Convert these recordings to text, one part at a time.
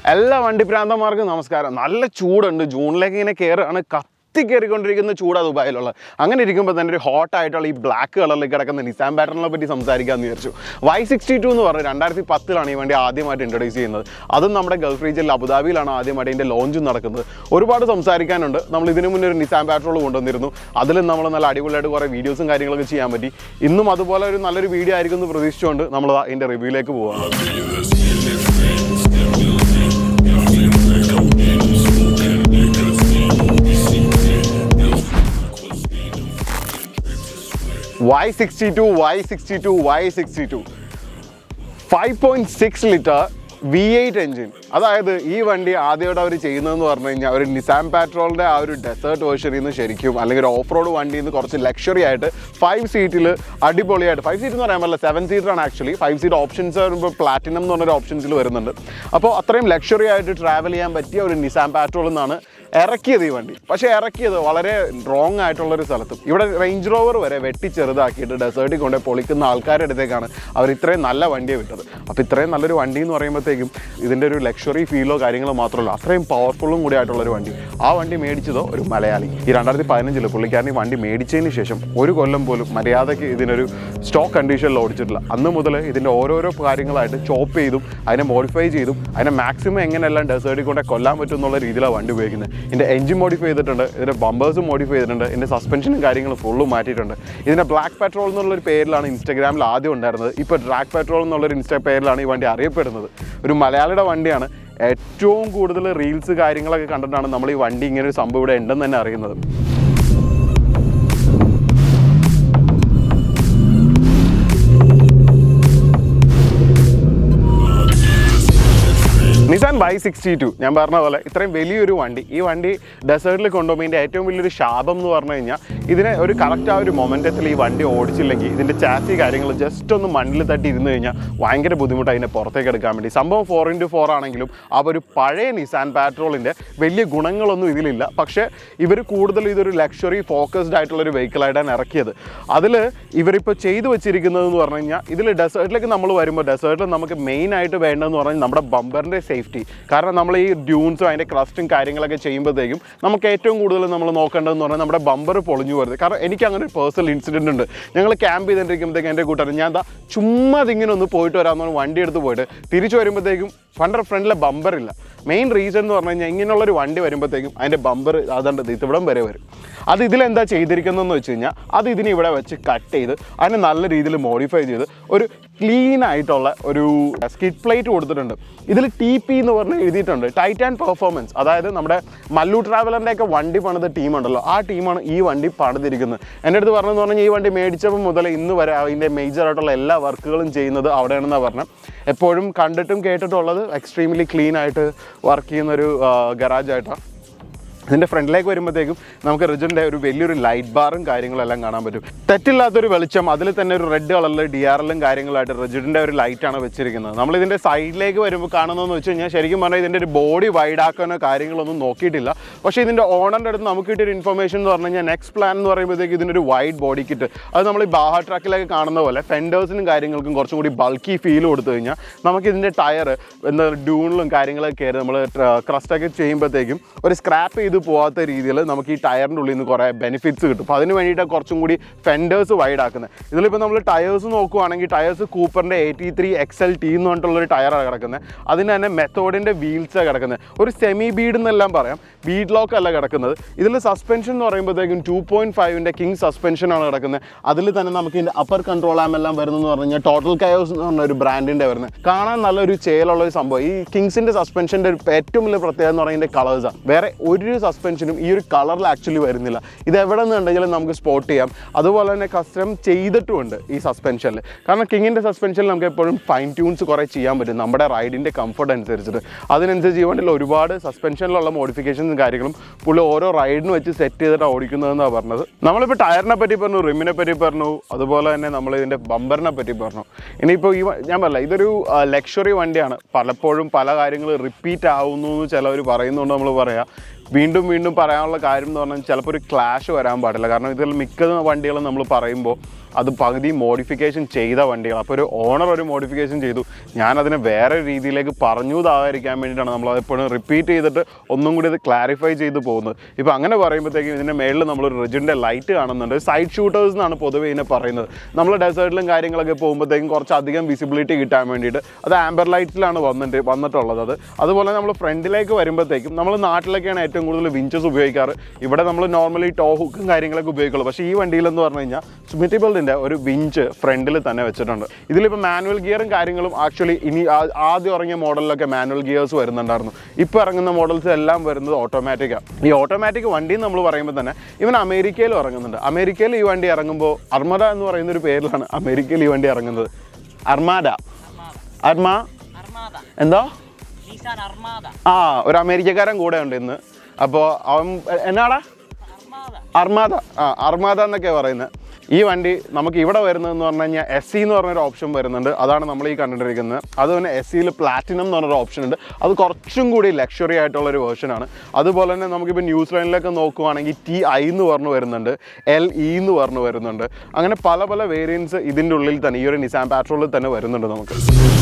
എല്ലാ വണ്ടിപ്രാന്തന്മാർക്കും നമസ്കാരം നല്ല ചൂടുണ്ട് ജൂണിലേക്ക് ഇങ്ങനെ കയറുകയാണ് കത്തി കയറിക്കൊണ്ടിരിക്കുന്ന ചൂടാണ് ദുബായിലുള്ള അങ്ങനെ ഇരിക്കുമ്പോൾ തന്നെ ഒരു ഹോട്ട് ആയിട്ടുള്ള ഈ ബ്ലാക്ക് കളറിൽ കിടക്കുന്ന നിസാൻ പാറ്റേണിനെ പറ്റി സംസാരിക്കാമെന്ന് വിചാരിച്ചു വൈ സിക്സ്റ്റി ടു എന്ന് പറഞ്ഞ് രണ്ടായിരത്തി പത്തിലാണ് ഈ വണ്ടി ആദ്യമായിട്ട് ഇൻട്രൊഡ്യൂസ് ചെയ്യുന്നത് അതും നമ്മുടെ ഗൾഫ് റീജിയനിൽ അബുദാബിയിലാണ് ആദ്യമായിട്ട് ഇതിൻ്റെ ലോഞ്ചും നടക്കുന്നത് ഒരുപാട് സംസാരിക്കാനുണ്ട് നമ്മൾ ഇതിനു മുന്നേ ഒരു നിസാൻ പാട്രോൾ കൊണ്ടുവന്നിരുന്നു അതിലും നമ്മൾ നല്ല അടിപൊളിയായിട്ട് കുറേ വീഡിയോസും കാര്യങ്ങളൊക്കെ ചെയ്യാൻ പറ്റി ഇന്നും അതുപോലെ ഒരു നല്ലൊരു വീഡിയോ ആയിരിക്കും എന്ന് പ്രതീക്ഷിച്ചുകൊണ്ട് നമ്മൾ ഇതിൻ്റെ റിവ്യൂയിലേക്ക് പോവാം Y sixty two Y sixty two Y sixty two five point six litre V eight engine അതായത് ഈ വണ്ടി ആദ്യമായിട്ട് അവർ ചെയ്യുന്നതെന്ന് പറഞ്ഞു കഴിഞ്ഞാൽ ഒരു നിസാൻ പാട്രോളിൻ്റെ ആ ഒരു ഡെസേർട്ട് വേർഷനിൽ നിന്ന് ശരിക്കും അല്ലെങ്കിൽ ഒരു ഓഫ് റോഡ് വണ്ടിയിൽ നിന്ന് കുറച്ച് ലക്ഷറി ആയിട്ട് ഫൈവ് സീറ്റിൽ അടിപൊളിയായിട്ട് ഫൈവ് സീറ്റ് എന്ന് പറയാൻ പറ്റില്ല സെവൻ സീറ്ററാണ് ആക്ച്വലി ഫൈവ് സീറ്റ് ഓപ്ഷൻസ് വരുമ്പോൾ പ്ലാറ്റിനം എന്ന് പറഞ്ഞൊരു ഓപ്ഷൻസിൽ വരുന്നുണ്ട് അപ്പോൾ അത്രയും ലക്ഷറി ആയിട്ട് ട്രാവൽ ചെയ്യാൻ പറ്റിയ ഒരു നിസാൻ പാട്രോൾ എന്നാണ് ഇറക്കിയത് ഈ വണ്ടി പക്ഷേ ഇറക്കിയത് വളരെ റോങ് ആയിട്ടുള്ള ഒരു സ്ഥലത്തും ഇവിടെ റേഞ്ച് റോവർ വരെ വെട്ടി ചെറുതാക്കിയിട്ട് ഡെസേർട്ടിൽ കൊണ്ട് പൊളിക്കുന്ന ആൾക്കാരുടെ അടുത്തേക്കാണ് അവർ ഇത്രയും നല്ല വണ്ടിയെ വിട്ടത് അപ്പോൾ ഇത്രയും നല്ലൊരു വണ്ടി എന്ന് പറയുമ്പോഴത്തേക്കും ഇതിൻ്റെ ഒരു ലക്ഷറി ഫീലോ കാര്യങ്ങളോ മാത്രമല്ല അത്രയും പവർഫുള്ളും കൂടി ആയിട്ടുള്ള ഒരു വണ്ടി ആ വണ്ടി മേടിച്ചതോ ഒരു മലയാളി ഈ രണ്ടായിരത്തി പതിനഞ്ചിൽ പുള്ളിക്കാരൻ ഈ വണ്ടി മേടിച്ചതിന് ശേഷം ഒരു കൊല്ലം പോലും മര്യാദയ്ക്ക് ഇതിനൊരു സ്റ്റോക്ക് കണ്ടീഷനിൽ ഓടിച്ചിട്ടില്ല അന്ന് മുതൽ ഇതിൻ്റെ ഓരോരോ കാര്യങ്ങളായിട്ട് ചോപ്പ് ചെയ്തും അതിനെ മോഡിഫൈ ചെയ്തും അതിനെ മാക്സിമം എങ്ങനെയെല്ലാം ഡെസേർട്ടിൽ കൊണ്ട് കൊല്ലാൻ പറ്റും എന്നുള്ള രീതിയിലാണ് വണ്ടി ഉപയോഗിക്കുന്നത് ഇതിൻ്റെ എഞ്ചിൻ മോഡിഫൈ ചെയ്തിട്ടുണ്ട് ഇതിൻ്റെ ബമ്പേഴ്സും മോഡിഫൈ ചെയ്തിട്ടുണ്ട് ഇതിൻ്റെ സസ്പെൻഷനും കാര്യങ്ങളും ഫുള്ളും മാറ്റിയിട്ടുണ്ട് ഇതിൻ്റെ ബ്ലാക്ക് പെട്രോൾ എന്നുള്ളൊരു പേരിലാണ് ഇൻസ്റ്റാഗ്രാമിൽ ആദ്യം ഉണ്ടായിരുന്നത് ഇപ്പോൾ ഡ്രാക്ക് പെട്രോൾ എന്നുള്ളൊരു ഇൻസ്റ്റാ പേരിലാണ് ഈ വണ്ടി അറിയപ്പെടുന്നത് ഒരു മലയാളിയുടെ വണ്ടിയാണ് ഏറ്റവും കൂടുതൽ റീൽസ് കാര്യങ്ങളൊക്കെ കണ്ടിട്ടാണ് നമ്മൾ ഈ വണ്ടി ഇങ്ങനെ ഒരു സംഭവം ഇവിടെ ഉണ്ടെന്ന് തന്നെ അറിയുന്നത് നിസാൻ ബൈ സിക്സ്റ്റി ടു ഞാൻ പറഞ്ഞ പോലെ ഇത്രയും വലിയൊരു വണ്ടി ഈ വണ്ടി ഡെസേർട്ടിൽ കൊണ്ടുപോകുമ്പോൾ ഇതിൻ്റെ ഏറ്റവും വലിയൊരു ശാപം എന്ന് പറഞ്ഞു കഴിഞ്ഞാൽ ഇതിനെ ഒരു കറക്റ്റ് ആ ഒരു മൊമെൻറ്റത്തിൽ ഈ വണ്ടി ഓടിച്ചില്ലെങ്കിൽ ഇതിൻ്റെ ചാസി കാര്യങ്ങൾ ജസ്റ്റ് ഒന്ന് മണ്ണിൽ തട്ടി ഇരുന്ന് കഴിഞ്ഞാൽ ഭയങ്കര ബുദ്ധിമുട്ട് അതിനെ പുറത്തേക്ക് എടുക്കാൻ വേണ്ടി സംഭവം ഫോർ ഇൻറ്റു ഫോർ ആണെങ്കിലും ആ ഒരു പഴയ നിസാൻ പാട്രോളിൻ്റെ വലിയ ഗുണങ്ങളൊന്നും ഇതിലില്ല പക്ഷേ ഇവർ കൂടുതൽ ഇതൊരു ലക്ഷറി ഫോക്കസ്ഡ് ആയിട്ടുള്ള ഒരു വെഹിക്കിളായിട്ടാണ് ഇറക്കിയത് അതിൽ ഇവരിപ്പോൾ ചെയ്തു വെച്ചിരിക്കുന്നത് എന്ന് പറഞ്ഞു കഴിഞ്ഞാൽ ഇതിൽ ഡെസേർട്ടിലേക്ക് നമ്മൾ വരുമ്പോൾ ഡെസേർട്ടിൽ നമുക്ക് മെയിൻ ആയിട്ട് വേണ്ടതെന്ന് പറഞ്ഞാൽ നമ്മുടെ ബമ്പറിൻ്റെ സേഫ്റ്റി കാരണം നമ്മൾ ഈ ഡ്യൂൺസും അതിൻ്റെ ക്രസ്റ്റും കാര്യങ്ങളൊക്കെ ചെയ്യുമ്പോഴത്തേക്കും നമുക്ക് ഏറ്റവും കൂടുതൽ നമ്മൾ നോക്കേണ്ടതെന്ന് പറഞ്ഞാൽ നമ്മുടെ ബമ്പർ പൊളിഞ്ഞു വരുന്നത് കാരണം എനിക്ക് അങ്ങനെ ഒരു പേഴ്സണൽ ഇൻസിഡൻറ്റ് ഉണ്ട് ഞങ്ങൾ ക്യാമ്പ് ചെയ്തുകൊണ്ടിരിക്കുമ്പോഴത്തേക്കും എൻ്റെ കൂട്ടുകാരൻ ഞാൻ എന്താ ചുമ്മാ അതിങ്ങനെ ഒന്ന് പോയിട്ട് വരാമെന്ന് പറഞ്ഞ് വണ്ടി എടുത്ത് പോയിട്ട് തിരിച്ചു വരുമ്പോഴത്തേക്കും വണ്ടിയുടെ ഫ്രണ്ടിലെ ബമ്പറില്ല മെയിൻ റീസൺ എന്ന് പറഞ്ഞു കഴിഞ്ഞാൽ ഇങ്ങനെയുള്ളൊരു വണ്ടി വരുമ്പോഴത്തേക്കും അതിൻ്റെ ബമ്പർ അതാണ്ട് ഇവിടം വരെ വരും അത് ഇതിലെന്താ ചെയ്തിരിക്കുന്നതെന്ന് വെച്ച് കഴിഞ്ഞാൽ അത് ഇതിനെ ഇവിടെ വെച്ച് കട്ട് ചെയ്ത് അതിനെ നല്ല രീതിയിൽ മോഡിഫൈ ചെയ്ത് ഒരു ക്ലീൻ ആയിട്ടുള്ള ഒരു സ്കിഡ് പ്ലേറ്റ് കൊടുത്തിട്ടുണ്ട് ഇതിൽ ടി പി എന്ന് പറഞ്ഞ് എഴുതിയിട്ടുണ്ട് ടൈറ്റാൻ പെർഫോമൻസ് അതായത് നമ്മുടെ മല്ലു ട്രാവലറിൻ്റെ ഒക്കെ വണ്ടി പണിത ടീമുണ്ടല്ലോ ആ ടീമാണ് ഈ വണ്ടി പണിതിരിക്കുന്നത് എൻ്റെ അടുത്ത് പറഞ്ഞതെന്ന് പറഞ്ഞാൽ ഈ വണ്ടി മേടിച്ചപ്പോൾ മുതൽ ഇന്ന് വരെ അതിൻ്റെ മേജർ ആയിട്ടുള്ള എല്ലാ വർക്കുകളും ചെയ്യുന്നത് അവിടെയാണെന്നാണ് പറഞ്ഞത് എപ്പോഴും കണ്ടിട്ടും കേട്ടിട്ടുള്ളത് എക്സ്ട്രീംലി ക്ലീൻ ആയിട്ട് വർക്ക് ചെയ്യുന്ന ഒരു ഗറാജ് ആയിട്ടാണ് ഇതിൻ്റെ ഫ്രണ്ടിലേക്ക് വരുമ്പോഴത്തേക്കും നമുക്ക് റിജിൻ്റെ ഒരു വലിയൊരു ലൈറ്റ് ബാറും കാര്യങ്ങളെല്ലാം കാണാൻ പറ്റും തെറ്റില്ലാത്തൊരു വെളിച്ചം അതിൽ തന്നെ ഒരു റെഡ് കളറിൽ ഡി ആർ എല്ലും കാര്യങ്ങളായിട്ട് റിജിഡിൻ്റെ ഒരു ലൈറ്റാണ് വെച്ചിരിക്കുന്നത് നമ്മൾ ഇതിൻ്റെ സൈഡിലേക്ക് വരുമ്പോൾ കാണുന്നതെന്ന് വെച്ച് കഴിഞ്ഞാൽ ശരിക്കും പറഞ്ഞാൽ ഇതിൻ്റെ ഒരു ബോഡി വൈഡ് ആക്കാനോ കാര്യങ്ങളൊന്നും നോക്കിയിട്ടില്ല പക്ഷേ ഇതിൻ്റെ ഓണറിൻ്റെ അടുത്ത് നമുക്ക് കിട്ടിയൊരു ഇൻഫർമേഷൻ എന്ന് പറഞ്ഞു കഴിഞ്ഞാൽ നെക്സ്റ്റ് പ്ലാൻ എന്ന് പറയുമ്പോഴത്തേക്ക് ഇതിനൊരു വൈഡ് ബോഡി കിറ്റ് അത് നമ്മൾ ഈ ബാഹ ട്രാക്കിലൊക്കെ കാണുന്ന പോലെ ഫെൻഡേഴ്സിനും കാര്യങ്ങൾക്കും കുറച്ചും കൂടി ബൾക്കി ഫീൽ കൊടുത്തു കഴിഞ്ഞാൽ നമുക്ക് ഇതിൻ്റെ ടയർ എന്താ ഡ്യൂണിലും കാര്യങ്ങളൊക്കെ കയറി നമ്മൾ ക്രസ്റ്റൊക്കെ ചെയ്യുമ്പോഴത്തേക്കും ഒരു സ്ക്രാപ്പ് ചെയ്ത് പോകാത്ത രീതിയിൽ നമുക്ക് ഈ ടയറിൻ്റെ ഉള്ളിൽ നിന്ന് കുറേ ബെനിഫിറ്റ്സ് കിട്ടും അപ്പോൾ അതിന് വേണ്ടിയിട്ട് കുറച്ചും കൂടി ഫെൻഡേഴ്സ് വൈഡ് ആക്കുന്നത് ഇതിലിപ്പോൾ നമ്മൾ ടയേഴ്സ് നോക്കുവാണെങ്കിൽ ടയേഴ്സ് കൂപ്പറിൻ്റെ eighty three X L T എന്ന് പറഞ്ഞിട്ടുള്ളൊരു ടയറാണ് കിടക്കുന്നത് അതിന് തന്നെ മെത്തോഡിൻ്റെ വീൽസാണ് കിടക്കുന്നത് ഒരു സെമി ബീഡ് എന്നെല്ലാം പറയാം ബീഡ് ലോക്ക് അല്ല കിടക്കുന്നത് ഇതിൽ സസ്പെൻഷൻ എന്ന് പറയുമ്പോഴത്തേക്കും ടു പോയിൻറ്റ് ഫൈവിൻ്റെ കിങ് സസ്പെൻഷനാണ് കിടക്കുന്നത് അതിൽ തന്നെ നമുക്ക് ഇതിൻ്റെ അപ്പർ കൺട്രോൾ ആം എല്ലാം വരുന്നതെന്ന് പറഞ്ഞു കഴിഞ്ഞാൽ ടോട്ടൽ കയോസ് എന്ന് പറഞ്ഞ ഒരു ബ്രാൻഡിൻ്റെ വരുന്നത് കാണാൻ നല്ലൊരു ചേലുള്ള ഒരു സംഭവം ഈ കിങ്സിൻ്റെ സസ്പെൻഷൻ്റെ ഒരു ഏറ്റവും വലിയ പ്രത്യേകത എന്ന് പറയുന്നത് കളേഴ്സാണ് വേറെ ഒരു സസ്പെൻഷനും ഈ ഒരു കളറിൽ ആക്ച്വലി വരുന്നില്ല ഇത് എവിടെ നിന്ന് ഉണ്ടെങ്കിലും നമുക്ക് സ്പോട്ട് ചെയ്യാം അതുപോലെ തന്നെ കസ്റ്റം ചെയ്തിട്ടുമുണ്ട് ഈ സസ്പെൻഷനിൽ കാരണം കിങ്ങിൻ്റെ സസ്പെൻഷനിൽ നമുക്ക് എപ്പോഴും ഫൈൻ ട്യൂൺസ് കുറേ ചെയ്യാൻ പറ്റും നമ്മുടെ റൈഡിൻ്റെ കംഫർട്ട് അനുസരിച്ചിട്ട് അതിനനുസരിച്ച് ഈ വണ്ടിയിൽ ഒരുപാട് സസ്പെൻഷനിലുള്ള മോഡിഫിക്കേഷൻസും കാര്യങ്ങളും പുള്ളി ഓരോ റൈഡിന് വെച്ച് സെറ്റ് ചെയ്തിട്ട് ഓടിക്കുന്നതെന്നാണ് പറഞ്ഞത് നമ്മളിപ്പോൾ ടയറിനെ പറ്റി പറഞ്ഞു റിമിനെ പറ്റി പറഞ്ഞു അതുപോലെ തന്നെ നമ്മൾ ഇതിൻ്റെ ബമ്പറിനെ പറ്റി പറഞ്ഞു ഇനിയിപ്പോൾ ഈ വ- ഞാൻ പറയില്ല ഇതൊരു ലക്ഷറി വണ്ടിയാണ് പലപ്പോഴും പല കാര്യങ്ങൾ റിപ്പീറ്റ് ആവുന്നു എന്ന് ചിലവർ പറയുന്നുണ്ട് നമ്മൾ പറയാം വീണ്ടും വീണ്ടും പറയാനുള്ള കാര്യം എന്ന് പറഞ്ഞാൽ ചിലപ്പോൾ ഒരു ക്ലാഷ് വരാൻ പാടില്ല കാരണം ഇതിൽ മിക്ക വണ്ടികളും നമ്മൾ പറയുമ്പോൾ അത് പകുതി മോഡിഫിക്കേഷൻ ചെയ്ത വണ്ടികൾ അപ്പോൾ ഒരു ഓണർ ഒരു മോഡിഫിക്കേഷൻ ചെയ്തു ഞാനതിനെ വേറെ രീതിയിലേക്ക് പറഞ്ഞു താകാതിരിക്കാൻ വേണ്ടിയിട്ടാണ് നമ്മൾ എപ്പോഴും റിപ്പീറ്റ് ചെയ്തിട്ട് ഒന്നും കൂടി അത് ക്ലാരിഫൈ ചെയ്ത് പോകുന്നത് ഇപ്പോൾ അങ്ങനെ പറയുമ്പോഴത്തേക്കും ഇതിൻ്റെ മേളിൽ നമ്മളൊരു റിജിൻ്റെ ലൈറ്റ് കാണുന്നുണ്ട് സൈഡ് ഷൂട്ടേഴ്സ് എന്നാണ് പൊതുവേ ഇതിനെ പറയുന്നത് നമ്മൾ ഡെസേർട്ടിലും കാര്യങ്ങളൊക്കെ പോകുമ്പോഴത്തേക്കും കുറച്ചധികം വിസിബിലിറ്റി കിട്ടാൻ വേണ്ടിയിട്ട് അത് ആംബർ ലൈറ്റിലാണ് വന്നിട്ട് വന്നിട്ടുള്ളത് അത് അതുപോലെ നമ്മൾ ഫ്രണ്ടിലേക്ക് വരുമ്പോഴത്തേക്കും നമ്മൾ നാട്ടിലൊക്കെയാണ് ഏറ്റവും കൂടുതൽ വിഞ്ചസ് ഉപയോഗിക്കാറ് ഇവിടെ നമ്മൾ നോർമലി ടോ ഹുക്കും കാര്യങ്ങളൊക്കെ ഉപയോഗിക്കുള്ളൂ പക്ഷേ ഈ വണ്ടിയിലെന്ന് പറഞ്ഞു കഴിഞ്ഞാൽ സ്മിറ്റി ബിൽഡിൻ്റെ ഒരു വിഞ്ച് ഫ്രണ്ടിൽ തന്നെ വെച്ചിട്ടുണ്ട് ഇതിലിപ്പോൾ മാനുവൽ ഗിയറും കാര്യങ്ങളും ആക്ച്വലി ഇനി ആ- ആദ്യം ഇറങ്ങിയ മോഡലിലൊക്കെ മാനുവൽ ഗിയേഴ്സ് വരുന്നുണ്ടായിരുന്നു ഇപ്പോൾ ഇറങ്ങുന്ന മോഡൽസ് എല്ലാം വരുന്നത് ഓട്ടോമാറ്റിക്കാണ് ഈ ഓട്ടോമാറ്റിക് വണ്ടി നമ്മൾ പറയുമ്പോൾ തന്നെ ഇവൻ അമേരിക്കയിലും ഇറങ്ങുന്നുണ്ട് അമേരിക്കയിൽ ഈ വണ്ടി ഇറങ്ങുമ്പോൾ അർമദ എന്ന് പറയുന്ന ഒരു പേരിലാണ് അമേരിക്കയിൽ ഈ വണ്ടി ഇറങ്ങുന്നത് അർമാഡ അർമ Armada. എന്തോ Nissan Armada. ആ ഒരു അമേരിക്കക്കാരൻ കൂടെ ഉണ്ട് ഇന്ന് അപ്പോൾ അവൻ എന്നാടാ Armada. അർമാദ ആ അർമാദ എന്നൊക്കെ പറയുന്നത് ഈ വണ്ടി നമുക്ക് ഇവിടെ വരുന്നതെന്ന് പറഞ്ഞു കഴിഞ്ഞാൽ എസ് സി എന്ന് പറഞ്ഞൊരു ഓപ്ഷൻ വരുന്നുണ്ട് അതാണ് നമ്മൾ ഈ കണ്ടിട്ടിരിക്കുന്നത് അത് തന്നെ എസ് സിയിൽ പ്ലാറ്റിനം എന്ന് പറഞ്ഞൊരു ഓപ്ഷൻ ഉണ്ട് അത് കുറച്ചും കൂടി ലക്ഷറി ആയിട്ടുള്ള ഒരു വേർഷനാണ് അതുപോലെ തന്നെ നമുക്കിപ്പോൾ ന്യൂസ് ലൈനിലൊക്കെ നോക്കുവാണെങ്കിൽ ടി ഐ എന്ന് പറഞ്ഞു വരുന്നുണ്ട് എൽ ഇ എന്ന് പറഞ്ഞു വരുന്നുണ്ട് അങ്ങനെ പല പല വേരിയൻസ് ഇതിൻ്റെ ഉള്ളിൽ തന്നെ ഈ ഒരു നിസാൻ പാട്രോളിൽ തന്നെ വരുന്നുണ്ട് നമുക്ക്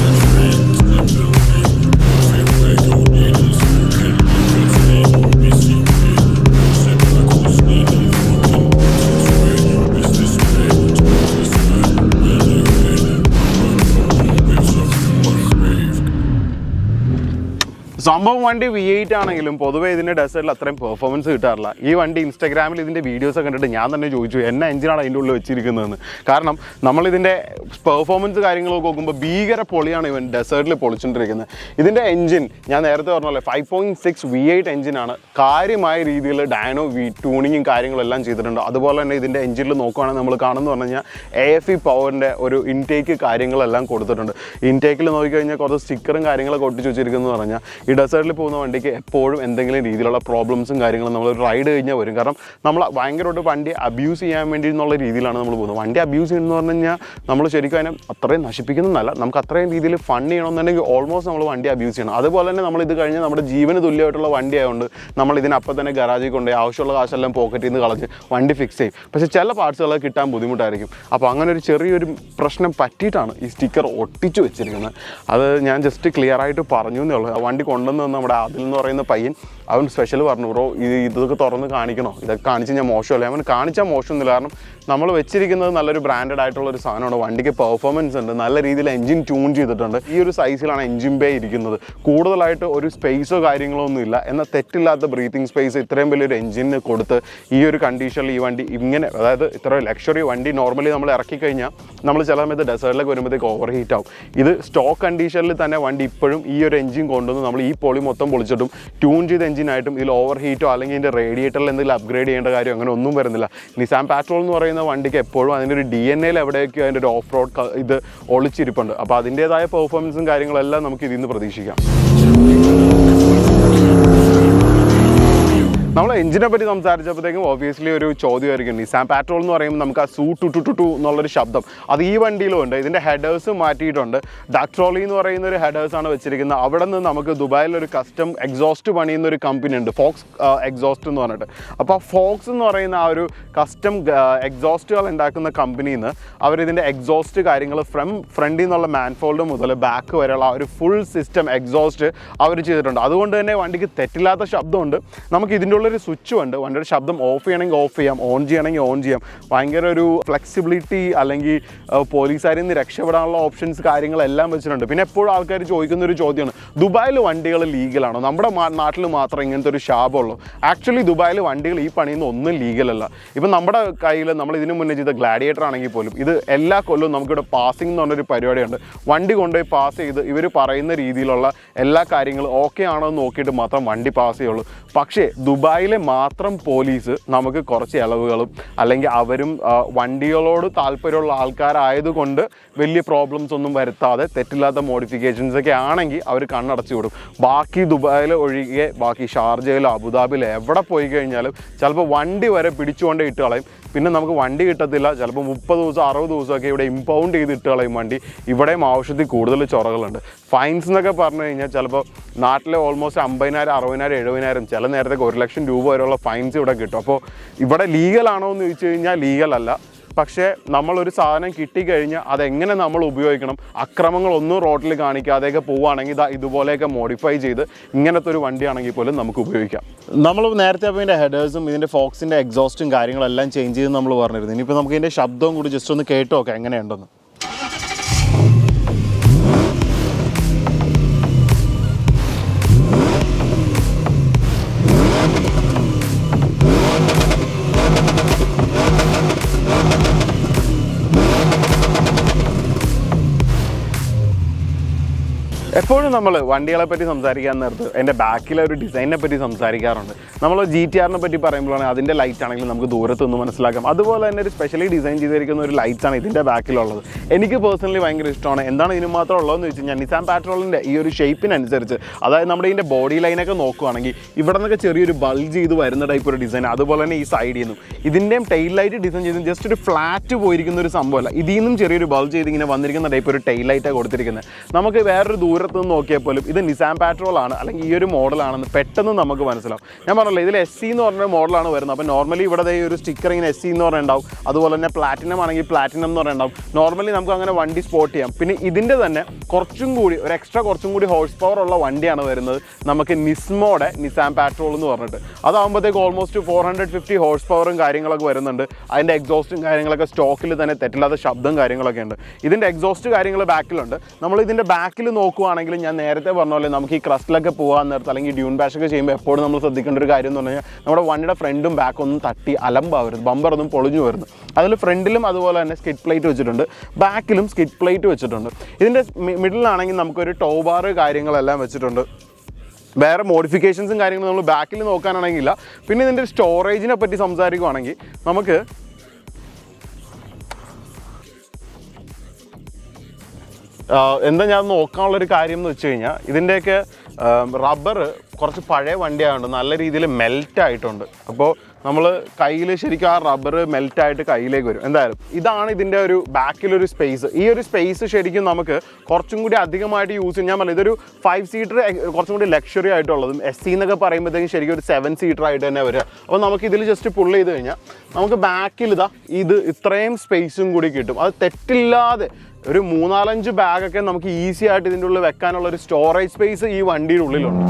സംഭവം വണ്ടി വി എയ്റ്റ് ആണെങ്കിലും പൊതുവേ ഇതിൻ്റെ ഡെസേർട്ടിൽ അത്രയും പെർഫോമൻസ് കിട്ടാറില്ല ഈ വണ്ടി ഇൻസ്റ്റാഗ്രാമിൽ ഇതിൻ്റെ വീഡിയോസ് ഒക്കെ കണ്ടിട്ട് ഞാൻ തന്നെ ചോദിച്ചു എന്നെ എഞ്ചിനാണ് അതിൻ്റെ ഉള്ളിൽ വെച്ചിരിക്കുന്നതെന്ന് കാരണം നമ്മളിതിൻ്റെ പെർഫോമൻസ് കാര്യങ്ങളൊക്കെ നോക്കുമ്പോൾ ഭീകര പൊളിയാണ് ഇവൻ ഡെസേർട്ടിൽ പൊളിച്ചുകൊണ്ടിരിക്കുന്നത് ഇതിൻ്റെ എഞ്ചിൻ ഞാൻ നേരത്തെ പറഞ്ഞ five point six V eight എഞ്ചിനാണ് കാര്യമായ രീതിയിൽ ഡയനോ വി ട്യൂണിങ്ങും കാര്യങ്ങളും എല്ലാം ചെയ്തിട്ടുണ്ട് അതുപോലെ തന്നെ ഇതിൻ്റെ എഞ്ചിനിൽ നോക്കുകയാണെങ്കിൽ നമ്മൾ കാണുന്നത് പറഞ്ഞു കഴിഞ്ഞാൽ എ എഫ് ഇ പവറിൻ്റെ ഒരു ഇൻടേക്ക് കാര്യങ്ങളെല്ലാം കൊടുത്തിട്ടുണ്ട് ഇൻടേക്കിൽ നോക്കിക്കഴിഞ്ഞാൽ കുറച്ച് സ്റ്റിക്കറും കാര്യങ്ങളൊക്കെ ഒട്ടിച്ച് വെച്ചിരിക്കുന്നു പറഞ്ഞാൽ ഈ ഡെസേർട്ടിൽ പോകുന്ന വണ്ടിക്ക് എപ്പോഴും എന്തെങ്കിലും രീതിയിലുള്ള പ്രോബ്ലംസും കാര്യങ്ങളും നമ്മൾ റൈഡ് കഴിഞ്ഞാൽ വരും കാരണം നമ്മൾ ഭയങ്കരമായിട്ട് വണ്ടി അബ്യൂസ് ചെയ്യാൻ വേണ്ടി എന്നുള്ള രീതിയിലാണ് നമ്മൾ പോകുന്നത് വണ്ടി അബ്യൂസ് ചെയ്യുന്നത് പറഞ്ഞു കഴിഞ്ഞാൽ നമ്മൾ ശരിക്കും അതിനെ അത്രയും നശിപ്പിക്കുന്നതല്ല നമുക്ക് അത്രയും രീതിയിൽ ഫൺ ചെയ്യണമെന്നുണ്ടെങ്കിൽ ഓൾമോസ്റ്റ് നമ്മൾ വണ്ടി അബ്യൂസ് ചെയ്യണം അതുപോലെ തന്നെ നമ്മൾ ഇത് കഴിഞ്ഞ് നമ്മുടെ ജീവന് തുല്യമായിട്ടുള്ള വണ്ടി ആയതുകൊണ്ട് നമ്മൾ ഇതിനപ്പം തന്നെ ഗരാജിൽ കൊണ്ടുപോയി ആവശ്യമുള്ള കാശെല്ലാം പോക്കറ്റിൽ നിന്ന് കളഞ്ഞ് വണ്ടി ഫിക്സ് ചെയ്യും പക്ഷേ ചില പാർട്സുകൾ കിട്ടാൻ ബുദ്ധിമുട്ടായിരിക്കും അപ്പോൾ അങ്ങനെ ഒരു ചെറിയൊരു പ്രശ്നം പറ്റിയിട്ടാണ് ഈ സ്റ്റിക്കർ ഒട്ടിച്ചു വെച്ചിരിക്കുന്നത് അത് ഞാൻ ജസ്റ്റ് ക്ലിയർ ആയിട്ട് പറഞ്ഞു എന്നേ ഉള്ളൂ ആ വണ്ടി കൊണ്ടുവന്ന് തന്ന നമ്മുടെ ആദിൽ എന്ന് പറയുന്ന പയ്യൻ അവൻ സ്പെഷ്യൽ പറഞ്ഞു ബ്രോ ഇത് ഇതൊക്കെ തുറന്ന് കാണിക്കണോ ഇതൊക്കെ കാണിച്ച് ഞാൻ മോശമല്ല അവൻ കാണിച്ചാൽ മോശമൊന്നുമില്ല കാരണം നമ്മൾ വെച്ചിരിക്കുന്നത് നല്ലൊരു ബ്രാൻഡഡ് ആയിട്ടുള്ള ഒരു സാധനമാണ് വണ്ടിക്ക് പെർഫോമൻസ് ഉണ്ട് നല്ല രീതിയിൽ എഞ്ചിൻ ട്യൂൺ ചെയ്തിട്ടുണ്ട് ഈ ഒരു സൈസിലാണ് എഞ്ചിൻ ബേ ഇരിക്കുന്നത് കൂടുതലായിട്ട് ഒരു സ്പേസോ കാര്യങ്ങളോ ഒന്നും ഇല്ല എന്നാൽ തെറ്റില്ലാത്ത ബ്രീത്തിങ് സ്പേസ് ഇത്രയും വലിയൊരു എഞ്ചിന് കൊടുത്ത് ഈ ഒരു കണ്ടീഷനിൽ ഈ വണ്ടി ഇങ്ങനെ അതായത് ഇത്ര ലക്ഷറി വണ്ടി നോർമലി നമ്മൾ ഇറക്കി കഴിഞ്ഞാൽ നമ്മൾ ചില സമയത്ത് ഡെസേർട്ടിലേക്ക് വരുമ്പോഴത്തേക്ക് ഓവർ ഹീറ്റ് ആവും ഇത് സ്റ്റോക്ക് കണ്ടീഷനിൽ തന്നെ വണ്ടി ഇപ്പോഴും ഈ ഒരു എഞ്ചിൻ കൊണ്ടുവന്ന് നമ്മൾ ഈ പൊളി മൊത്തം പൊളിച്ചിട്ടും ട്യൂൺ ചെയ്ത എഞ്ചിനായിട്ടും ഇതിൽ ഓവർ ഹീറ്റോ അല്ലെങ്കിൽ ഇതിൻ്റെ റേഡിയേറ്ററിൽ എന്തെങ്കിലും അപ്ഗ്രേഡ് ചെയ്യേണ്ട കാര്യം അങ്ങനെ ഒന്നും വരുന്നില്ല നിസാൻ പാട്രോൾ എന്ന് പറയുന്ന വണ്ടിക്ക് എപ്പോഴും അതിൻ്റെ ഒരു ഡി എൻ എയിൽ എവിടെയൊക്കെയോ അതിൻ്റെ ഒരു ഓഫ് റോഡ് ഇത് ഒളിച്ചിരിപ്പുണ്ട് അപ്പോൾ അതിൻ്റേതായ പെർഫോമൻസും കാര്യങ്ങളെല്ലാം നമുക്ക് ഇതിൽ നിന്ന് പ്രതീക്ഷിക്കാം നമ്മൾ എഞ്ചിനെ പറ്റി സംസാരിച്ചപ്പോഴത്തേക്കും ഓബിയസ്ലി ഒരു ചോദ്യമായിരിക്കും നിസാൻ പാട്രോൾ എന്ന് പറയുമ്പോൾ നമുക്ക് ആ സൂ ടു ടു ടു ടു എന്നുള്ളൊരു ശബ്ദം അത് ഈ വണ്ടിയിലും ഉണ്ട് ഇതിൻ്റെ ഹെഡേഴ്സ് മാറ്റിയിട്ടുണ്ട് ഡാക്ട്രോളി എന്ന് പറയുന്ന ഒരു ഹെഡേഴ്സാണ് വെച്ചിരിക്കുന്നത് അവിടെ നിന്ന് നമുക്ക് ദുബായിൽ ഒരു കസ്റ്റം എക്സോസ്റ്റ് പണിയുന്ന ഒരു കമ്പനി ഉണ്ട് ഫോക്സ് എക്സോസ്റ്റ് എന്ന് പറഞ്ഞിട്ട് അപ്പോൾ ഫോക്സ് എന്ന് പറയുന്ന ആ ഒരു കസ്റ്റം എക്സോസ്റ്റുകൾ ഉണ്ടാക്കുന്ന കമ്പനിയിൽ നിന്ന് അവരിതിൻ്റെ എക്സോസ്റ്റ് കാര്യങ്ങൾ ഫ്രം ഫ്രണ്ടിൽ നിന്നുള്ള മാൻഫോൾഡ് മുതൽ ബാക്ക് വരെയുള്ള ആ ഒരു ഫുൾ സിസ്റ്റം എക്സോസ്റ്റ് അവർ ചെയ്തിട്ടുണ്ട് അതുകൊണ്ട് തന്നെ വണ്ടിക്ക് തെറ്റില്ലാത്ത ശബ്ദമുണ്ട് നമുക്ക് ഇതിൻ്റെ ഉള്ളൊരു സ്വിച്ചും ഉണ്ട് വണ്ടിയുടെ ശബ്ദം ഓഫ് ചെയ്യണമെങ്കിൽ ഓഫ് ചെയ്യാം ഓൺ ചെയ്യണമെങ്കിൽ ഓൺ ചെയ്യാം ഭയങ്കര ഒരു ഫ്ലെക്സിബിലിറ്റി അല്ലെങ്കിൽ പോലീസുകാരിൽ നിന്ന് രക്ഷപ്പെടാനുള്ള ഓപ്ഷൻസ് കാര്യങ്ങളെല്ലാം വെച്ചിട്ടുണ്ട് പിന്നെ എപ്പോഴും ആൾക്കാർ ചോദിക്കുന്ന ഒരു ചോദ്യമാണ് ദുബായിൽ വണ്ടികൾ ലീഗലാണോ നമ്മുടെ മാ- നാട്ടിൽ മാത്രം ഇങ്ങനത്തെ ഒരു ശാപമുള്ളൂ ആക്ച്വലി ദുബായിൽ വണ്ടികൾ ഈ പണിയുന്ന ഒന്നും ലീഗലല്ല ഇപ്പം നമ്മുടെ കയ്യിൽ നമ്മൾ ഇതിനു മുന്നേ ചെയ്ത ഗ്ലാഡിയേറ്റർ ആണെങ്കിൽ പോലും ഇത് എല്ലാ കൊല്ലവും നമുക്കിവിടെ പാസിംഗ് എന്ന് പറഞ്ഞൊരു പരിപാടിയുണ്ട് വണ്ടി കൊണ്ടുപോയി പാസ് ചെയ്ത് ഇവർ പറയുന്ന രീതിയിലുള്ള എല്ലാ കാര്യങ്ങളും ഓക്കെ ആണോ എന്ന് നോക്കിയിട്ട് മാത്രം വണ്ടി പാസ് ചെയ്യുള്ളൂ പക്ഷേ ദുബായിലെ മാത്രം പോലീസ് നമുക്ക് കുറച്ച് ഇളവുകളും അല്ലെങ്കിൽ അവരും ആ, വണ്ടികളോട് താല്പര്യമുള്ള ആൾക്കാരായതുകൊണ്ട് വലിയ പ്രോബ്ലംസ് ഒന്നും വരുത്താതെ തെറ്റില്ലാത്ത മോഡിഫിക്കേഷൻസ് ഒക്കെ ആണെങ്കിൽ അവർ കണ്ണടച്ചു വിടും ബാക്കി ദുബായിൽ ഒഴികെ ബാക്കി ഷാർജയിലോ അബുദാബിയിലോ എവിടെ പോയി കഴിഞ്ഞാലും ചിലപ്പോൾ വണ്ടി വരെ പിടിച്ചുകൊണ്ട് ഇട്ട് കളയും പിന്നെ നമുക്ക് വണ്ടി കിട്ടത്തില്ല ചിലപ്പോൾ മുപ്പത് ദിവസം അറുപത് ദിവസമൊക്കെ ഇവിടെ ഇമ്പൗണ്ട് ചെയ്ത് ഇട്ട് കളയും വണ്ടി ഇവിടെയും ആവശ്യത്തിൽ കൂടുതൽ ചൊറകളുണ്ട് ഫൈൻസ് എന്നൊക്കെ പറഞ്ഞു കഴിഞ്ഞാൽ ചിലപ്പോൾ നാട്ടിലെ ഓൾമോസ്റ്റ് അമ്പതിനായിരം അറുപതിനായിരം എഴുപതിനായിരം ചില നേരത്തേക്ക് ഒരു ലക്ഷം രൂപ വരെയുള്ള ഫൈൻസ് ഇവിടെ കിട്ടും അപ്പോൾ ഇവിടെ ലീഗൽ ആണോ എന്ന് ചോദിച്ചു കഴിഞ്ഞാൽ ലീഗൽ അല്ല പക്ഷേ നമ്മളൊരു സാധനം കിട്ടിക്കഴിഞ്ഞാൽ അതെങ്ങനെ നമ്മൾ ഉപയോഗിക്കണം അക്രമങ്ങളൊന്നും റോഡിൽ കാണിക്കാതെയൊക്കെ പോവുകയാണെങ്കിൽ ഇതാ ഇതുപോലെയൊക്കെ മോഡിഫൈ ചെയ്ത് ഇങ്ങനത്തെ ഒരു വണ്ടിയാണെങ്കിൽ പോലും നമുക്ക് ഉപയോഗിക്കാം നമ്മൾ നേരത്തെ അപ്പോൾ ഇതിൻ്റെ ഹെഡേഴ്സും ഇതിൻ്റെ ഫോക്സിൻ്റെ എക്സോസ്റ്റും കാര്യങ്ങളെല്ലാം ചേഞ്ച് ചെയ്ത് നമ്മൾ പറഞ്ഞിരുന്നു ഇനിയിപ്പോൾ നമുക്ക് ഇതിൻ്റെ ശബ്ദവും കൂടി ജസ്റ്റ് ഒന്ന് കേട്ട് നോക്കാം എങ്ങനെയുണ്ടെന്ന് എപ്പോഴും നമ്മൾ വണ്ടികളെ പറ്റി സംസാരിക്കാൻ നേരത്ത് എൻ്റെ ബാക്കിലെ ഒരു ഡിസൈനിനെ പറ്റി സംസാരിക്കാറുണ്ട് നമ്മൾ ജി ടി ആറിനെ പറ്റി പറയുമ്പോഴാണ് അതിൻ്റെ ലൈറ്റ് ആണെങ്കിലും നമുക്ക് ദൂരത്ത് നിന്ന് മനസ്സിലാക്കാം അതുപോലെ തന്നെ ഒരു സ്പെഷ്യലി ഡിസൈൻ ചെയ്തിരിക്കുന്ന ഒരു lights ആണ് ഇതിൻ്റെ ബാക്കിലുള്ളത് എനിക്ക് പേഴ്സണലി ഭയങ്കര ഇഷ്ടമാണ് എന്താണ് ഇതിന് മാത്രം ഉള്ളതെന്ന് വെച്ച് കഴിഞ്ഞാൽ നിസാൻ പാട്രോളിൻ്റെ ഈ ഒരു ഷേപ്പിനനുസരിച്ച് അതായത് നമ്മുടെ ഇതിൻ്റെ ബോഡി ലൈനൊക്കെ നോക്കുവാണെങ്കിൽ ഇവിടെ നിന്നൊക്കെ ചെറിയൊരു ബൾജ് ചെയ്ത് വരുന്ന ടൈപ്പ് ഒരു ഡിസൈൻ അതുപോലെ തന്നെ ഈ സൈഡിൽ നിന്നും ഇതിൻ്റെയും ടെയിൽ ലൈറ്റ് ഡിസൈൻ ചെയ്ത് ജസ്റ്റ് ഒരു ഫ്ലാറ്റ് പോയിരിക്കുന്ന ഒരു സംഭവമല്ല ഇതിൽ നിന്നും ചെറിയൊരു ബൾജ് ചെയ്ത് ഇങ്ങനെ വന്നിരിക്കുന്ന ടൈപ്പ് ഒരു ടെയിൽ ലൈറ്റാണ് കൊടുത്തിരിക്കുന്നത് നമുക്ക് വേറൊരു ദൂരത്ത് നിന്ന് നോക്കിയാൽ പോലും ഇത് നിസാൻ പാട്രോൾ ആണ് അല്ലെങ്കിൽ ഈ ഒരു മോഡലാണെന്ന് പെട്ടെന്ന് നമുക്ക് മനസ്സിലാവും ഞാൻ പറഞ്ഞല്ലോ ഇതിൽ എസ് സി എന്ന് പറഞ്ഞ മോഡലാണ് വരുന്നത് അപ്പോൾ നോർമലി ഇവിടെ ദേ ഈ ഒരു സ്റ്റിക്കർ ഇങ്ങനെ എസ് സി എന്ന് പറഞ്ഞിട്ടുണ്ടാവും അതുപോലെ തന്നെ പ്ലാറ്റിനം ആണെങ്കിൽ പ്ലാറ്റിനം എന്ന് പറഞ്ഞിട്ടുണ്ടാവും നോർമലി നമുക്ക് അങ്ങനെ വണ്ടി സ്പോട്ട് ചെയ്യാം പിന്നെ ഇതിൻ്റെ തന്നെ കുറച്ചും കൂടി ഒരു എക്സ്ട്രാ കുറച്ചും കൂടി ഹോഴ്സ് പവർ ഉള്ള വണ്ടിയാണ് വരുന്നത് നമുക്ക് നിസ്മോടെ നിസാൻ പാട്രോൾ എന്ന് പറഞ്ഞിട്ട് അതാകുമ്പോഴത്തേക്ക് almost four hundred fifty horse പവറും കാര്യങ്ങളൊക്കെ വരുന്നുണ്ട് അതിൻ്റെ എക്സോസ്റ്റും കാര്യങ്ങളൊക്കെ സ്റ്റോക്കിൽ തന്നെ തെറ്റില്ലാത്ത ശബ്ദം കാര്യങ്ങളൊക്കെ ഉണ്ട് ഇതിൻ്റെ എക്സോസ്റ്റ് കാര്യങ്ങൾ ബാക്കിലുണ്ട് നമ്മൾ ഇതിൻ്റെ ബാക്കിൽ നോക്കുവാണെങ്കിൽ ഞാൻ നേരത്തെ പറഞ്ഞ പോലെ നമുക്ക് ഈ ക്രസ്റ്റിലൊക്കെ പോകാൻ നേരത്ത് അല്ലെങ്കിൽ ഡ്യൂൺ ബാഷ് ഒക്കെ ചെയ്യുമ്പോൾ എപ്പോഴും നമ്മൾ ശ്രദ്ധിക്കേണ്ട ഒരു കാര്യം എന്ന് പറഞ്ഞു കഴിഞ്ഞാൽ നമ്മുടെ വണ്ടിയുടെ ഫ്രണ്ടും ബാക്കും ഒന്നും തട്ടി അലമ്പാവരുത് ബമ്പർ ഒന്നും പൊളിഞ്ഞു വരുന്നു അതിൽ ഫ്രണ്ടിലും അതുപോലെ തന്നെ സ്കിഡ് പ്ലേറ്റ് വെച്ചിട്ടുണ്ട് ബാക്കിലും സ്കിഡ് പ്ലേറ്റ് വെച്ചിട്ടുണ്ട് ഇതിൻ്റെ മിഡിലാണെങ്കിൽ നമുക്കൊരു ടോബാർ കാര്യങ്ങളെല്ലാം വെച്ചിട്ടുണ്ട് വേറെ മോഡിഫിക്കേഷൻസും കാര്യങ്ങളും നമ്മൾ ബാക്കിൽ നോക്കാനാണെങ്കില്ല പിന്നെ ഇതിൻ്റെ സ്റ്റോറേജിനെ പറ്റി സംസാരിക്കുവാണെങ്കിൽ നമുക്ക് ആഹ് എന്താ ഞാൻ നോക്കാനുള്ളൊരു കാര്യം എന്ന് വെച്ച് കഴിഞ്ഞാൽ ഇതിൻ്റെയൊക്കെ റബ്ബർ കുറച്ച് പഴയ വണ്ടിയായതുകൊണ്ട് നല്ല രീതിയിൽ മെൽറ്റ് ആയിട്ടുണ്ട് അപ്പോൾ നമ്മൾ കയ്യിൽ ശരിക്കും ആ റബ്ബർ മെൽറ്റ് ആയിട്ട് കയ്യിലേക്ക് വരും എന്തായാലും ഇതാണ് ഇതിൻ്റെ ഒരു ബാക്കിലൊരു സ്പേസ് ഈ ഒരു സ്പേസ് ശരിക്കും നമുക്ക് കുറച്ചും കൂടി അധികമായിട്ട് യൂസ് ചെയ്യാൻ ഞാൻ പറഞ്ഞു ഇതൊരു ഫൈവ് സീറ്റർ കുറച്ചും കൂടി ലക്ഷറി ആയിട്ടുള്ളതും എസ് സി എന്നൊക്കെ പറയുമ്പോഴത്തേക്കും ശരിക്കും ഒരു സെവൻ സീറ്റർ ആയിട്ട് തന്നെ വരിക അപ്പോൾ നമുക്ക് ഇതിൽ ജസ്റ്റ് പുള്ള് ചെയ്ത് കഴിഞ്ഞാൽ നമുക്ക് ബാക്കിൽ ഇതാ ഇത് ഇത്രയും സ്പേസും കൂടി കിട്ടും അത് തെറ്റില്ലാതെ ഒരു മൂന്നാലഞ്ച് ബാഗൊക്കെ നമുക്ക് ഈസി ആയിട്ട് ഇതിൻ്റെ ഉള്ളിൽ വെക്കാനുള്ള ഒരു സ്റ്റോറേജ് സ്പേസ് ഈ വണ്ടിയുടെ ഉള്ളിലുണ്ട്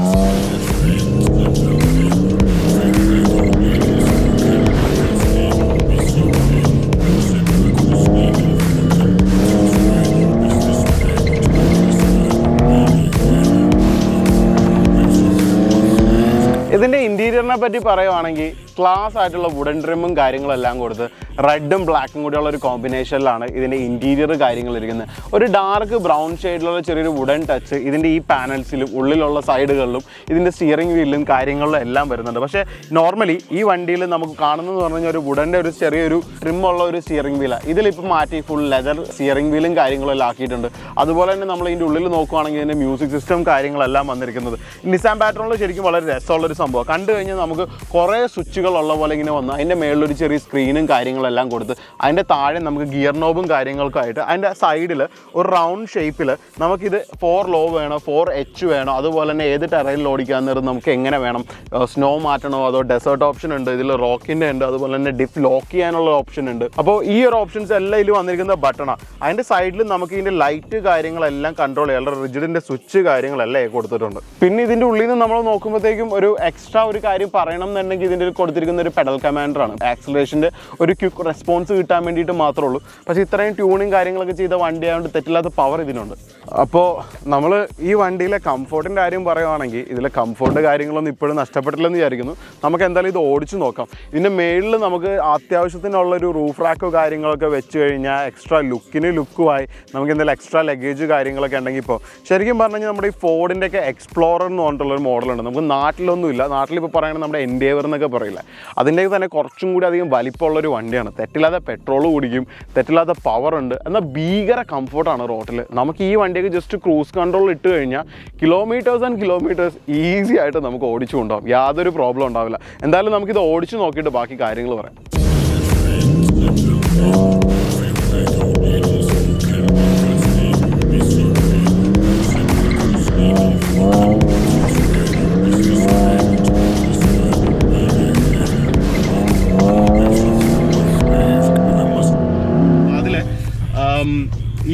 ഇതിൻ്റെ ഇൻറ്റീരിയറിനെ പറ്റി പറയുവാണെങ്കിൽ ക്ലാസ് ആയിട്ടുള്ള വുഡൻ ട്രിമ്മും കാര്യങ്ങളെല്ലാം കൊടുത്ത് റെഡും ബ്ലാക്കും കൂടിയുള്ള ഒരു കോമ്പിനേഷനിലാണ് ഇതിൻ്റെ ഇൻറ്റീരിയർ കാര്യങ്ങൾ ഇരിക്കുന്നത് ഒരു ഡാർക്ക് ബ്രൗൺ ഷെയ്ഡിലുള്ള ചെറിയൊരു വുഡൻ ടച്ച് ഇതിൻ്റെ ഈ പാനൽസിലും ഉള്ളിലുള്ള സൈഡുകളിലും ഇതിൻ്റെ സ്റ്റിയറിംഗ് വീലിലും കാര്യങ്ങളിലും എല്ലാം വരുന്നുണ്ട് പക്ഷേ നോർമലി ഈ വണ്ടിയിൽ നമുക്ക് കാണുന്നതെന്ന് പറഞ്ഞു കഴിഞ്ഞാൽ ഒരു വുഡൻ്റെ ഒരു ചെറിയൊരു ട്രിമ്മുള്ള ഒരു സ്റ്റിയറിംഗ് വീലാണ് ഇതിലിപ്പോൾ മാറ്റി ഫുൾ ലെതർ സ്റ്റിയറിംഗ് വീലും കാര്യങ്ങളും എല്ലാം ആക്കിയിട്ടുണ്ട് അതുപോലെ തന്നെ നമ്മൾ ഇതിൻ്റെ ഉള്ളിൽ നോക്കുവാണെങ്കിൽ ഇതിൻ്റെ മ്യൂസിക് സിസ്റ്റം കാര്യങ്ങളെല്ലാം വന്നിരിക്കുന്നത് നിസാൻ പാറ്റേണിൽ ശരിക്കും വളരെ രസമുള്ളൊരു സംഭവം കണ്ടു കഴിഞ്ഞാൽ നമുക്ക് കുറേ സ്വിച്ചുകളുള്ള പോലെ ഇങ്ങനെ വന്ന് അതിൻ്റെ മേളിലൊരു ചെറിയ സ്ക്രീനും കാര്യങ്ങളെല്ലാം കൊടുത്ത് അതിൻ്റെ താഴെ നമുക്ക് ഗിയർ നോബും കാര്യങ്ങൾക്കും ആയിട്ട് അതിൻ്റെ സൈഡിൽ ഒരു റൗണ്ട് ഷേപ്പിൽ നമുക്കിത് ഫോർ ലോ വേണോ ഫോർ എച്ച് വേണോ അതുപോലെ തന്നെ ഏത് ടെറയിൽ ഓടിക്കാൻ നേരം നമുക്ക് എങ്ങനെ വേണം സ്നോ മാറ്റണോ അതോ ഡെസേർട്ട് ഓപ്ഷൻ ഉണ്ട് ഇതിൽ റോക്കിൻ്റെ ഉണ്ട് അതുപോലെ തന്നെ ഡിഫ് ലോക്ക് ചെയ്യാനുള്ള ഓപ്ഷൻ ഉണ്ട് അപ്പോൾ ഈ ഒരു ഓപ്ഷൻസ് എല്ലാം ഇതിൽ വന്നിരിക്കുന്ന ബട്ടണാണ് അതിൻ്റെ സൈഡിൽ നമുക്ക് ഇതിൻ്റെ ലൈറ്റ് കാര്യങ്ങളെല്ലാം കൺട്രോൾ ചെയ്യാം റിജിഡിൻ്റെ സ്വിച്ച് കാര്യങ്ങളെല്ലാം കൊടുത്തിട്ടുണ്ട് പിന്നെ ഇതിൻ്റെ ഉള്ളിൽ നിന്ന് നമ്മൾ നോക്കുമ്പോഴത്തേക്കും ഒരു എക്സ്ട്രാ ഒരു കാര്യം പറയണം എന്നുണ്ടെങ്കിൽ ഇതിൻ്റെ കൊടുത്തിരിക്കുന്ന ഒരു പെഡൽ കമാൻഡറാണ് ആക്സിലേഷൻ്റെ ഒരു ക്വിക്ക് റെസ്പോൺസ് കിട്ടാൻ വേണ്ടിയിട്ട് മാത്രമേ ഉള്ളൂ പക്ഷേ ഇത്രയും ട്യൂണിങ് കാര്യങ്ങളൊക്കെ ചെയ്ത വണ്ടി ആയതുകൊണ്ട് തെറ്റില്ലാത്ത പവർ ഇതിനുണ്ട് അപ്പോൾ നമ്മൾ ഈ വണ്ടിയിലെ കംഫോർട്ടിൻ്റെ കാര്യം പറയുവാണെങ്കിൽ ഇതിലെ കംഫോർട്ട് കാര്യങ്ങളൊന്നും ഇപ്പോഴും നഷ്ടപ്പെട്ടില്ലെന്ന് വിചാരിക്കുന്നു നമുക്ക് എന്തായാലും ഇത് ഓടിച്ചു നോക്കാം ഇതിൻ്റെ മേളിൽ നമുക്ക് അത്യാവശ്യത്തിനുള്ളൊരു റൂഫ് റാക്കോ കാര്യങ്ങളൊക്കെ വെച്ച് കഴിഞ്ഞാൽ എക്സ്ട്രാ ലുക്കിന് ലുക്കുമായി നമുക്ക് എന്തെങ്കിലും എക്സ്ട്രാ ലഗേജ് കാര്യങ്ങളൊക്കെ ഉണ്ടെങ്കിൽ ഇപ്പോൾ ശരിക്കും പറഞ്ഞു കഴിഞ്ഞാൽ നമ്മുടെ ഈ ഫോർഡിൻ്റെ ഒക്കെ എക്സ്പ്ലോറർ എന്ന് പറഞ്ഞിട്ടുള്ളൊരു മോഡലുണ്ട് നമുക്ക് നാട്ടിലൊന്നും ഇല്ല നാട്ടിലിപ്പോൾ പറയുന്നത് നമ്മുടെ എൻഡേവർ എന്നൊക്കെ പറയില്ല അതിൻ്റെ തന്നെ കുറച്ചും കൂടി അധികം വലിപ്പമുള്ളൊരു വണ്ടിയാണ് തെറ്റില്ലാതെ പെട്രോൾ കുടിക്കും തെറ്റില്ലാതെ പവർ ഉണ്ട് എന്നാൽ ഭീകര കംഫർട്ടാണ് റോട്ടിൽ നമുക്ക് ഈ വണ്ടിയൊക്കെ ജസ്റ്റ് ക്രൂസ് കൺട്രോൾ ഇട്ട് കഴിഞ്ഞാൽ കിലോമീറ്റേഴ്സ് ആൻഡ് കിലോമീറ്റേഴ്സ് ഈസി ആയിട്ട് നമുക്ക് ഓടിച്ചു കൊണ്ടുപോകാം യാതൊരു പ്രോബ്ലം ഉണ്ടാവില്ല എന്തായാലും നമുക്കിത് ഓടിച്ചു നോക്കിയിട്ട് ബാക്കി കാര്യങ്ങൾ പറയാം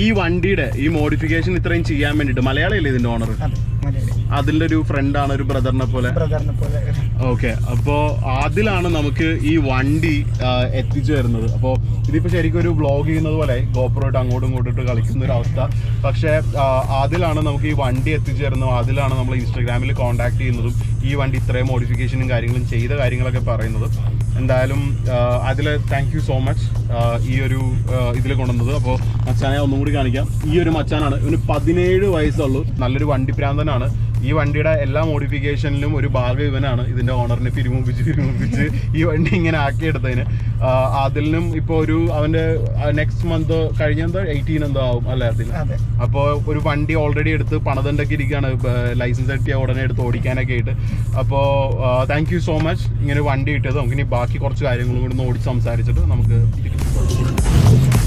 ഈ വണ്ടിയുടെ ഈ മോഡിഫിക്കേഷൻ ഇത്രയും ചെയ്യാൻ വേണ്ടിയിട്ട് മലയാളിയല്ലേ ഇതിന്റെ ഓണർ അതെ മലയാളി അതിന്റെ ഒരു ഫ്രണ്ടാണ് ഒരു ബ്രദറിനെ പോലെ ബ്രദറിനെ പോലെ ഓക്കെ അപ്പോൾ അതിലാണ് നമുക്ക് ഈ വണ്ടി ആ, എത്തിച്ചു തരുന്നത് അപ്പോൾ ഇതിപ്പോൾ ശരിക്കും ഒരു വ്ളോഗ് ചെയ്യുന്നത് പോലെ ഗോപ്രോയിട്ട് അങ്ങോട്ടും ഇങ്ങോട്ടും ഇട്ട് കളിക്കുന്ന ഒരു അവസ്ഥ പക്ഷേ ആ, അതിലാണ് നമുക്ക് ഈ വണ്ടി എത്തിച്ചു തരുന്നതും അതിലാണ് നമ്മൾ ഇൻസ്റ്റാഗ്രാമിൽ കോൺടാക്ട് ചെയ്യുന്നതും ഈ വണ്ടി ഇത്രയും മോഡിഫിക്കേഷനും കാര്യങ്ങളും ചെയ്ത കാര്യങ്ങളൊക്കെ പറയുന്നത് എന്തായാലും അതിൽ താങ്ക് യു സോ മച്ച് ഈ ഒരു ഇതിൽ കൊണ്ടുവന്നത് അപ്പോൾ മച്ചാനെ ഒന്നും കൂടി കാണിക്കാം ഈ ഒരു മച്ചാനാണ് ഇവന് പതിനേഴ് വയസ്സുള്ളൂ നല്ലൊരു വണ്ടി പ്രാന്തനാണ് ഈ വണ്ടിയുടെ എല്ലാ മോഡിഫിക്കേഷനിലും ഒരു ഭാഗം ഇവനാണ് ഇതിന്റെ ഓണറിനെ പിരിമുപ്പിച്ച് പിരിമുപ്പിച്ച് ഈ വണ്ടി ഇങ്ങനെ ആക്കിയെടുത്തതിന് അതിലും ഇപ്പോൾ ഒരു അവന്റെ നെക്സ്റ്റ് മന്ത് കഴിഞ്ഞ എന്തോ എയ്റ്റീൻ എന്തോ ആവും അല്ലേ അതിൽ അതെ അപ്പോൾ ഒരു വണ്ടി ഓൾറെഡി എടുത്ത് പണതണ്ടൊക്കെ ഇരിക്കുകയാണ് ലൈസൻസ് കിട്ടിയ ഉടനെ എടുത്ത് ഓടിക്കാനൊക്കെ ആയിട്ട് അപ്പോൾ താങ്ക് യു സോ മച്ച് ഇങ്ങനെ ഒരു വണ്ടി കിട്ടിയത് നമുക്ക് ഇനി ബാക്കി കുറച്ച് കാര്യങ്ങളും കൂടി ഒന്ന് ഓടിച്ച് സംസാരിച്ചിട്ട് നമുക്ക് ഇതിലേക്ക് പോകാം.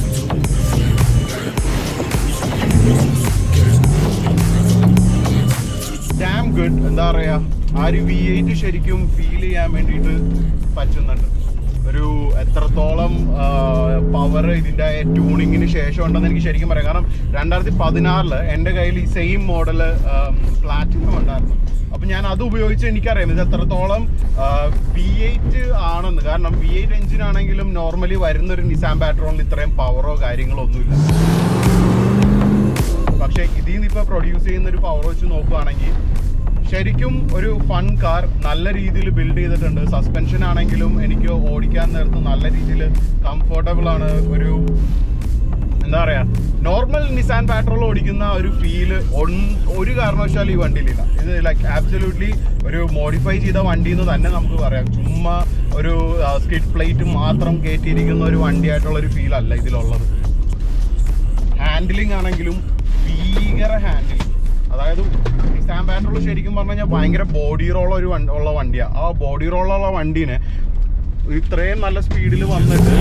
ഡാം ഗുഡ് എന്താ പറയാ ആ ഒരു വി എയ്റ്റ് ശരിക്കും ഫീൽ ചെയ്യാൻ വേണ്ടിയിട്ട് പറ്റുന്നുണ്ട് ഒരു എത്രത്തോളം പവർ ഇതിന്റെ ട്യൂണിങ്ങിന് ശേഷം ഉണ്ടെന്ന് എനിക്ക് ശരിക്കും പറയാം കാരണം രണ്ടായിരത്തി പതിനാറില് എൻ്റെ കയ്യിൽ ഈ സെയിം മോഡല് പ്ലാറ്റിനം ഉണ്ടായിരുന്നു അപ്പൊ ഞാൻ അത് ഉപയോഗിച്ച് എനിക്കറിയാം ഇത് എത്രത്തോളം വി എയ്റ്റ് ആണെന്ന് കാരണം വി എയ്റ്റ് എഞ്ചിൻ ആണെങ്കിലും നോർമലി വരുന്ന ഒരു നിസാൻ പാട്രോണിൽ ഇത്രയും പവറോ കാര്യങ്ങളോ ഒന്നുമില്ല പക്ഷെ ഇതിൽ നിന്ന് ഇപ്പൊ പ്രൊഡ്യൂസ് ചെയ്യുന്ന ഒരു പവർ വെച്ച് നോക്കുകയാണെങ്കിൽ ശരിക്കും ഒരു ഫൺ കാർ നല്ല രീതിയിൽ ബിൽഡ് ചെയ്തിട്ടുണ്ട് സസ്പെൻഷൻ ആണെങ്കിലും എനിക്ക് ഓടിക്കാൻ നേരത്ത് നല്ല രീതിയിൽ കംഫർട്ടബിൾ ആണ് ഒരു എന്താ പറയാ നോർമൽ നിസാൻ പാട്രോൾ ഓടിക്കുന്ന ഒരു ഫീല് ഒരു കാരണവശാലും ഈ വണ്ടിയിലില്ല ഇത് ലൈക്ക് ആബ്സല്യൂട്ട്ലി ഒരു മോഡിഫൈ ചെയ്ത വണ്ടി എന്ന് തന്നെ നമുക്ക് പറയാം ചുമ്മാ ഒരു സ്കിഡ് പ്ലേറ്റ് മാത്രം കയറ്റിയിരിക്കുന്ന ഒരു വണ്ടിയായിട്ടുള്ള ഒരു ഫീൽ അല്ല ഇതിലുള്ളത് ഹാൻഡിലിംഗ് ആണെങ്കിലും ഭീകര ഹാൻഡിലിംഗ് അതായത് നിസാൻ പാട്രോൾ ശരിക്കും പറഞ്ഞു കഴിഞ്ഞാൽ ഭയങ്കര ബോഡി റോൾ ഒരു വണ്ടി ഉള്ള വണ്ടിയാണ് ആ ബോഡി റോളുള്ള വണ്ടീനെ ഇത്രയും നല്ല സ്പീഡിൽ വന്നിട്ട്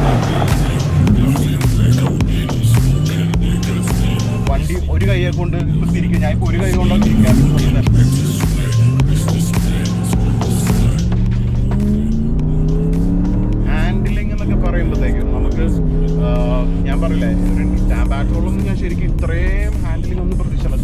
വണ്ടി ഒരു കൈയെ കൊണ്ട് ഇപ്പൊ തിരിക്കും ഞാൻ ഇപ്പൊ ഒരു കൈ കൊണ്ടോ തിരിക്കാൻ ശ്രമിക്കുന്നത് ഹാൻഡിലിംഗ് എന്നൊക്കെ പറയുമ്പോഴത്തേക്കും നമുക്ക് ആ, ഞാൻ പറയില്ലേ ഒരു സ്റ്റാമ്പ് ബാറ്ററോളൊന്നും ഞാൻ ശരിക്കും ഇത്രയും ഹാൻഡിലിംഗ് ഒന്നും പ്രതീക്ഷയില്ല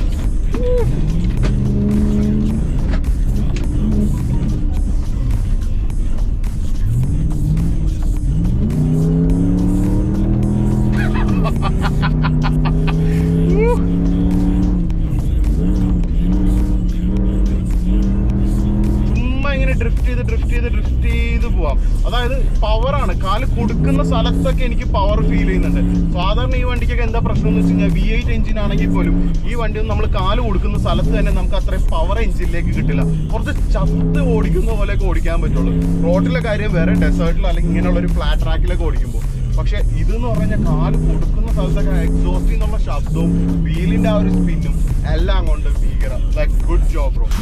ചുമ്മാ ഇങ്ങനെ ഡ്രിഫ്റ്റ് ചെയ്ത് ഡ്രിഫ്റ്റ് ചെയ്ത് ഡ്രിഫ്റ്റ് ചെയ്ത് പോവാം അതായത് പവറാണ് കാല് കൊടുക്കുന്ന സ്ഥലത്തൊക്കെ എനിക്ക് പവർ ഫീൽ ചെയ്യുന്നുണ്ട് സാധാരണ ഈ വണ്ടിക്കൊക്കെ എന്താ പ്രശ്നം എന്ന് വെച്ച് കഴിഞ്ഞാൽ വി എയ്റ്റ് എഞ്ചിൻ ആണെങ്കിൽ പോലും ഈ വണ്ടി നമ്മൾ കാല് കൊടുക്കുന്ന സ്ഥലത്ത് തന്നെ നമുക്ക് അത്രയും പവർ എഞ്ചിനിലേക്ക് കിട്ടില്ല കുറച്ച് ചത്ത് ഓടിക്കുന്ന പോലെയൊക്കെ ഓടിക്കാൻ പറ്റുള്ളൂ റോഡിലെ കാര്യം വേറെ ഡെസേർട്ടിൽ അല്ലെങ്കിൽ ഇങ്ങനെയുള്ള ഒരു ഫ്ലാറ്റ് ട്രാക്കിലൊക്കെ ഓടിക്കുമ്പോൾ പക്ഷെ ഇതെന്ന് പറഞ്ഞാൽ കാല് കൊടുക്കുന്ന സ്ഥലത്തൊക്കെ എക്സോസ്റ്റിൽ നിന്നുള്ള ശബ്ദവും വീലിന്റെ ആ ഒരു സ്പിന്നും എല്ലാം കൊണ്ട് ഭീകര like good job bro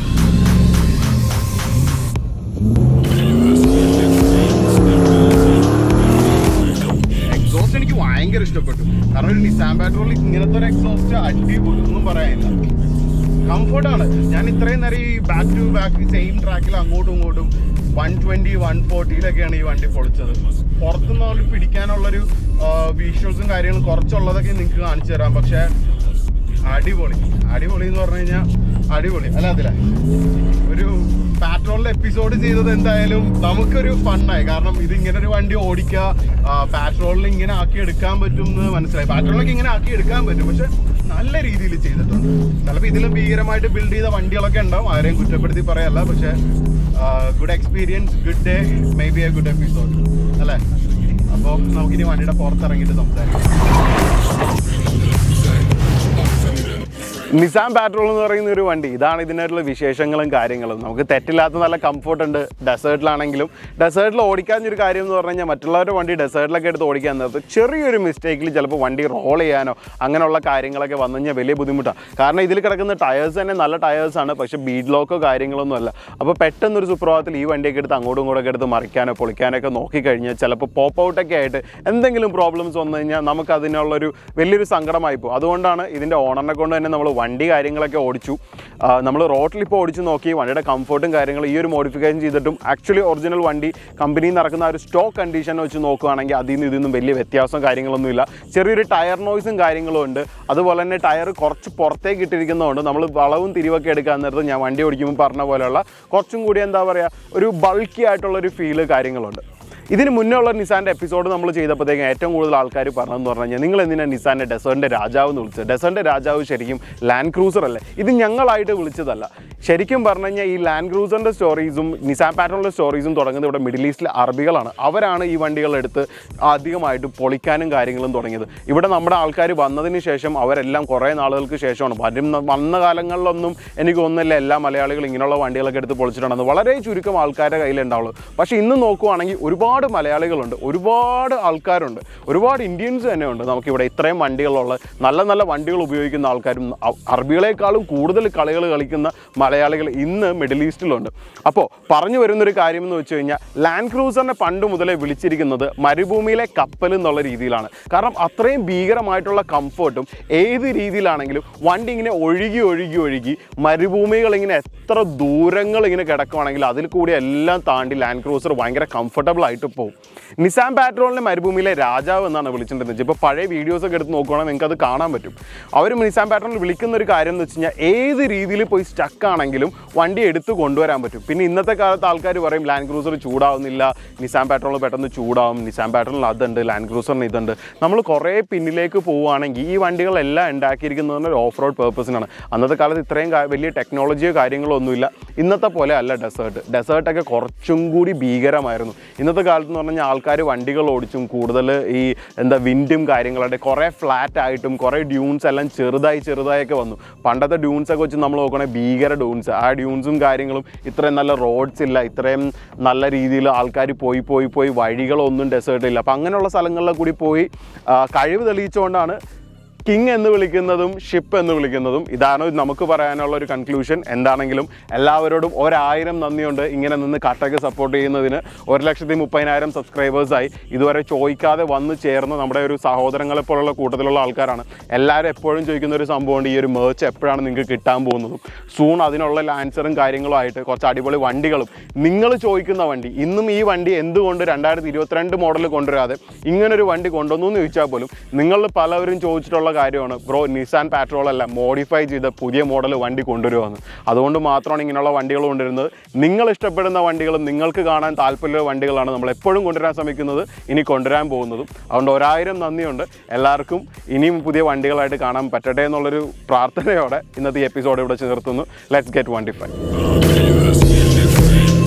exhaust എനിക്ക് ഭയങ്കര ഇഷ്ടപ്പെട്ടു കാരണം ഒരു നിസാൻ പാട്രോളിൽ ഇങ്ങനത്തെ ഒരു എക്സോസ്റ്റ് അടിപൊളി ഒന്നും പറയാനില്ല കംഫർട്ടാണ് ഞാൻ ഇത്രയും നേരം ഈ ബാക്ക് ടു ബാക്ക് സെയിം ട്രാക്കിൽ അങ്ങോട്ടും ഇങ്ങോട്ടും വൺ ട്വന്റി വൺ ഫോർട്ടിയിലൊക്കെയാണ് ഈ വണ്ടി പൊളിച്ചത് പുറത്തുനിന്ന് പോലെ പിടിക്കാനുള്ളൊരു വിഷ്വൽസും കാര്യങ്ങളും കുറച്ചുള്ളതൊക്കെ നിങ്ങൾക്ക് കാണിച്ചു തരാം പക്ഷേ അടിപൊളി അടിപൊളി എന്ന് പറഞ്ഞു കഴിഞ്ഞാൽ അടിപൊളി അല്ല അതിലെ ഒരു പാട്രോളിന്റെ എപ്പിസോഡ് ചെയ്തത് എന്തായാലും നമുക്കൊരു ഫണ്ണായി കാരണം ഇത് ഇങ്ങനെ ഒരു വണ്ടി ഓടിക്കുക പാട്രോളിൽ ഇങ്ങനെ ആക്കി എടുക്കാൻ പറ്റും എന്ന് മനസ്സിലായി പാട്രോളിലൊക്കെ ഇങ്ങനെ ആക്കി എടുക്കാൻ പറ്റും പക്ഷെ നല്ല രീതിയിൽ ചെയ്തിട്ടുണ്ട് ചിലപ്പോൾ ഇതിലും ഭീകരമായിട്ട് ബിൽഡ് ചെയ്ത വണ്ടികളൊക്കെ ഉണ്ടാവും ആരെയും കുറ്റപ്പെടുത്തി പറയല്ല പക്ഷെ good experience good day may be a good episode അല്ലേ അപ്പോൾ നമുക്കിനി വണ്ടിയുടെ പുറത്തിറങ്ങിയിട്ട് സംസാരിക്കാം നിസാൻ പാട്രോൾ എന്ന് പറയുന്ന ഒരു വണ്ടി ഇതാണ് ഇതിനായിട്ടുള്ള വിശേഷങ്ങളും കാര്യങ്ങളും നമുക്ക് തെറ്റില്ലാത്ത നല്ല കംഫർട്ട് ഉണ്ട് ഡെസേർട്ടിലാണെങ്കിലും ഡെസേർട്ടിൽ ഓടിക്കാഞ്ഞൊരു കാര്യം എന്ന് പറഞ്ഞു കഴിഞ്ഞാൽ മറ്റുള്ളവരുടെ വണ്ടി ഡെസേർട്ടിലൊക്കെ എടുത്ത് ഓടിക്കാൻ നേരത്ത് ചെറിയൊരു മിസ്റ്റേക്കിൽ ചിലപ്പോൾ വണ്ടി റോൾ ചെയ്യാനോ അങ്ങനെയുള്ള കാര്യങ്ങളൊക്കെ വന്നു കഴിഞ്ഞാൽ വലിയ ബുദ്ധിമുട്ടാണ് കാരണം ഇതിൽ കിടക്കുന്ന ടയേഴ്സ് തന്നെ നല്ല ടയേഴ്സാണ് പക്ഷേ ബീഡ് ലോക്കോ കാര്യങ്ങളൊന്നും അല്ല അപ്പോൾ പെട്ടെന്നൊരു സുപ്രഭാതത്തിൽ ഈ വണ്ടിയൊക്കെ എടുത്ത് അങ്ങോട്ടും ഇങ്ങോട്ടൊക്കെ എടുത്ത് മറിക്കാനോ പൊളിക്കാനൊക്കെ നോക്കിക്കഴിഞ്ഞാൽ ചിലപ്പോൾ പോപ്പ് ഔട്ടൊക്കെ ആയിട്ട് എന്തെങ്കിലും പ്രോബ്ലംസ് വന്നു കഴിഞ്ഞാൽ നമുക്ക് അതിനുള്ളൊരു വലിയൊരു സങ്കടമായി പോകും അതുകൊണ്ടാണ് ഇതിൻ്റെ ഓണറിനെ കൊണ്ട് തന്നെ നമ്മൾ വണ്ടി കാര്യങ്ങളൊക്കെ ഓടിച്ചു നമ്മൾ റോട്ടിൽ ഇപ്പോൾ ഓടിച്ച് നോക്കി വണ്ടിയുടെ കംഫർട്ടും കാര്യങ്ങളും ഈ ഒരു മോഡിഫിക്കേഷൻ ചെയ്തിട്ടും ആക്ച്വലി ഒറിജിനൽ വണ്ടി കമ്പനിയിൽ നടക്കുന്ന ആ ഒരു സ്റ്റോക്ക് കണ്ടീഷൻ വെച്ച് നോക്കുകയാണെങ്കിൽ അതിൽ നിന്ന് ഇതിൽ നിന്നും വലിയ വ്യത്യാസം കാര്യങ്ങളൊന്നുമില്ല ചെറിയൊരു ടയർ നോയ്സും കാര്യങ്ങളും ഉണ്ട് അതുപോലെ തന്നെ ടയർ കുറച്ച് പുറത്തേക്ക് ഇട്ടിരിക്കുന്നതുകൊണ്ട് നമ്മൾ വളവും തിരിവൊക്കെ എടുക്കാൻ നേരത്ത് ഞാൻ വണ്ടി ഓടിക്കുമ്പോൾ പറഞ്ഞ പോലെയുള്ള കുറച്ചും കൂടി എന്താ പറയുക ഒരു ബൾക്കി ആയിട്ടുള്ള ഒരു ഫീല് കാര്യങ്ങളുണ്ട് ഇതിന് മുന്നേ ഉള്ള നിസാൻ്റെ എപ്പിസോഡ് നമ്മൾ ചെയ്തപ്പോഴത്തേക്കും ഏറ്റവും കൂടുതൽ ആൾക്കാർ പറഞ്ഞതെന്ന് പറഞ്ഞു കഴിഞ്ഞാൽ നിങ്ങൾ എന്തിനാണ് നിസാൻ്റെ ഡെസേറിൻ്റെ രാജാവ് എന്ന് വിളിച്ചത് ഡെസേറിൻ്റെ രാജാവ് ശരിക്കും ലാൻഡ് ക്രൂസർ അല്ലേ ഇത് ഞങ്ങളായിട്ട് വിളിച്ചതല്ല ശരിക്കും പറഞ്ഞു കഴിഞ്ഞാൽ ഈ ലാൻഡ് ക്രൂസറിൻ്റെ സ്റ്റോറീസും നിസാൻ പാറ്റേണിൻ്റെ സ്റ്റോറീസും തുടങ്ങുന്നത് ഇവിടെ മിഡിൽ ഈസ്റ്റിലെ അറബികളാണ് അവരാണ് ഈ വണ്ടികളെടുത്ത് അധികമായിട്ട് പൊളിക്കാനും കാര്യങ്ങളും തുടങ്ങിയത് ഇവിടെ നമ്മുടെ ആൾക്കാർ വന്നതിന് ശേഷം അവരെല്ലാം കുറേ നാളുകൾക്ക് ശേഷമാണ് വരും വന്ന കാലങ്ങളിലൊന്നും എനിക്ക് തോന്നുന്നില്ല എല്ലാ മലയാളികളും ഇങ്ങനെയുള്ള വണ്ടികളൊക്കെ എടുത്ത് പൊളിച്ചിട്ടുണ്ടെന്ന് വളരെ ചുരുക്കം ആൾക്കാരുടെ കയ്യിലുണ്ടാവുള്ളൂ പക്ഷേ ഇന്ന് നോക്കുവാണെങ്കിൽ ഒരുപാട് മലയാളികളുണ്ട് ഒരുപാട് ആൾക്കാരുണ്ട് ഒരുപാട് ഇന്ത്യൻസ് തന്നെ ഉണ്ട് നമുക്കിവിടെ ഇത്രയും വണ്ടികളുള്ള നല്ല നല്ല വണ്ടികൾ ഉപയോഗിക്കുന്ന ആൾക്കാരും അ- അറബികളെക്കാളും കൂടുതൽ കളികൾ കളിക്കുന്ന മലയാളികൾ ഇന്ന് മിഡിൽ ഈസ്റ്റിലുണ്ട് അപ്പോൾ പറഞ്ഞു വരുന്നൊരു കാര്യം എന്ന് വെച്ച് കഴിഞ്ഞാൽ ലാൻഡ് ക്രൂസറിനെ പണ്ട് മുതലേ വിളിച്ചിരിക്കുന്നത് മരുഭൂമിയിലെ കപ്പൽ എന്നുള്ള രീതിയിലാണ് കാരണം അത്രയും ഭീകരമായിട്ടുള്ള കംഫർട്ടും ഏത് രീതിയിലാണെങ്കിലും വണ്ടി ഇങ്ങനെ ഒഴുകി ഒഴുകി ഒഴുകി മരുഭൂമികൾ ഇങ്ങനെ എത്ര ദൂരങ്ങൾ ഇങ്ങനെ കിടക്കുവാണെങ്കിൽ അതിൽ കൂടി എല്ലാം താണ്ടി ലാൻഡ് ക്രൂസർ ഭയങ്കര കംഫർട്ടബിൾ ആയിട്ട് പോകും നിസാം പാട്രോളിനെ മരുഭൂമിയിലെ രാജാവ് എന്നാണ് വിളിച്ചിട്ടുണ്ടെന്ന് ഇപ്പോൾ പഴയ വീഡിയോസ് ഒക്കെ എടുത്ത് നോക്കുവാണെങ്കിൽ നിങ്ങൾക്ക് അത് കാണാൻ പറ്റും അവർ നിസാം പാട്രോളിൽ വിളിക്കുന്ന ഒരു കാര്യം എന്ന് വെച്ച് കഴിഞ്ഞാൽ ഏത് രീതിയിൽ പോയി സ്റ്റക്ക് ആണെങ്കിലും വണ്ടി എടുത്ത് കൊണ്ടുവരാൻ പറ്റും പിന്നെ ഇന്നത്തെ കാലത്ത് ആൾക്കാർ പറയും ലാൻഡ് ക്രൂസർ ചൂടാവുന്നില്ല നിസാം പാട്രോൾ പെട്ടെന്ന് ചൂടാവും നിസാം പാട്രോളിൽ അതുണ്ട് ലാൻഡ് ക്രൂസറിന് ഇതുണ്ട് നമ്മൾ കുറേ പിന്നിലേക്ക് പോവുകയാണെങ്കിൽ ഈ വണ്ടികളെല്ലാം ഉണ്ടാക്കിയിരിക്കുന്നത് ഒരു ഓഫ് റോഡ് പേർപ്പസിനാണ് അന്നത്തെ കാലത്ത് ഇത്രയും കാ- വലിയ ടെക്നോളജിയോ കാര്യങ്ങളോ ഒന്നുമില്ല ഇന്നത്തെ പോലെ അല്ല ഡെസേർട്ട് ഡെസേർട്ടൊക്കെ കുറച്ചും കൂടി ഭീകരമായിരുന്നു ഇന്നത്തെ കാലത്ത് എന്ന് പറഞ്ഞാൽ ആൾക്കാർ വണ്ടികൾ ഓടിച്ചും കൂടുതൽ ഈ എന്താ വിൻഡും കാര്യങ്ങളായിട്ട് കുറേ ഫ്ലാറ്റ് ആയിട്ടും കുറേ ഡ്യൂൺസ് എല്ലാം ചെറുതായി ചെറുതായൊക്കെ വന്നു പണ്ടത്തെ ഡ്യൂൺസ് ഒക്കെ വെച്ച് നമ്മൾ നോക്കുകയാണെങ്കിൽ ഭീകര ഡ്യൂൺസ് ആ ഡ്യൂൺസും കാര്യങ്ങളും ഇത്രയും നല്ല റോഡ്സ് ഇല്ല ഇത്രയും നല്ല രീതിയിൽ ആൾക്കാർ പോയി പോയി പോയി വഴികളൊന്നും ഡെസേർട്ട് ഇല്ല അപ്പം അങ്ങനെയുള്ള സ്ഥലങ്ങളിൽ കൂടി പോയി ആ, കഴിവ് തെളിയിച്ചുകൊണ്ടാണ് കിങ് എന്ന് വിളിക്കുന്നതും ഷിപ്പ് എന്ന് വിളിക്കുന്നതും ഇതാണ് നമുക്ക് പറയാനുള്ള ഒരു കൺക്ലൂഷൻ എന്താണെങ്കിലും എല്ലാവരോടും ഒരായിരം നന്ദിയുണ്ട് ഇങ്ങനെ നിന്ന് കട്ടയ്ക്ക് സപ്പോർട്ട് ചെയ്യുന്നതിന് ഒരു ലക്ഷത്തി മുപ്പതിനായിരം സബ്സ്ക്രൈബേഴ്സായി ഇതുവരെ ചോദിക്കാതെ വന്ന് ചേർന്ന് നമ്മുടെ ഒരു സഹോദരങ്ങളെ പോലുള്ള കൂട്ടത്തിലുള്ള ആൾക്കാരാണ് എല്ലാവരും എപ്പോഴും ചോദിക്കുന്ന ഒരു സംഭവമുണ്ട് ഈ ഒരു മേർച്ച് എപ്പോഴാണ് നിങ്ങൾക്ക് കിട്ടാൻ പോകുന്നതും സൂൺ അതിനുള്ള ആൻസറും കാര്യങ്ങളും ആയിട്ട് കുറച്ച് അടിപൊളി വണ്ടികളും നിങ്ങൾ ചോദിക്കുന്ന വണ്ടി ഇന്നും ഈ വണ്ടി എന്തുകൊണ്ട് രണ്ടായിരത്തി ഇരുപത്തിരണ്ട് മോഡൽ കൊണ്ടുവരാതെ ഇങ്ങനൊരു വണ്ടി കൊണ്ടുവന്നു എന്ന് ചോദിച്ചാൽ പോലും നിങ്ങൾ പലവരും ചോദിച്ചിട്ടുള്ള കാര്യമാണ് ബ്രോ നിസാൻ പാട്രോൾ അല്ല മോഡിഫൈ ചെയ്ത പുതിയ മോഡൽ വണ്ടി കൊണ്ടുവരുമെന്ന് അതുകൊണ്ട് മാത്രമാണ് ഇങ്ങനെയുള്ള വണ്ടികൾ കൊണ്ടുവരുന്നത് നിങ്ങൾ ഇഷ്ടപ്പെടുന്ന വണ്ടികളും നിങ്ങൾക്ക് കാണാൻ താല്പര്യമുള്ള വണ്ടികളാണ് നമ്മൾ എപ്പോഴും കൊണ്ടുവരാൻ ശ്രമിക്കുന്നത് ഇനി കൊണ്ടുവരാൻ പോകുന്നതും അതുകൊണ്ട് ഒരായിരം നന്ദിയുണ്ട് എല്ലാവർക്കും ഇനിയും പുതിയ വണ്ടികളായിട്ട് കാണാൻ പറ്റട്ടെ എന്നുള്ളൊരു പ്രാർത്ഥനയോടെ ഇന്നത്തെ എപ്പിസോഡ് ഇവിടെ ചേർത്തുന്നു ലെറ്റ്സ് ഗെറ്റ് വണ്ടി ഫൈവ് Universe, different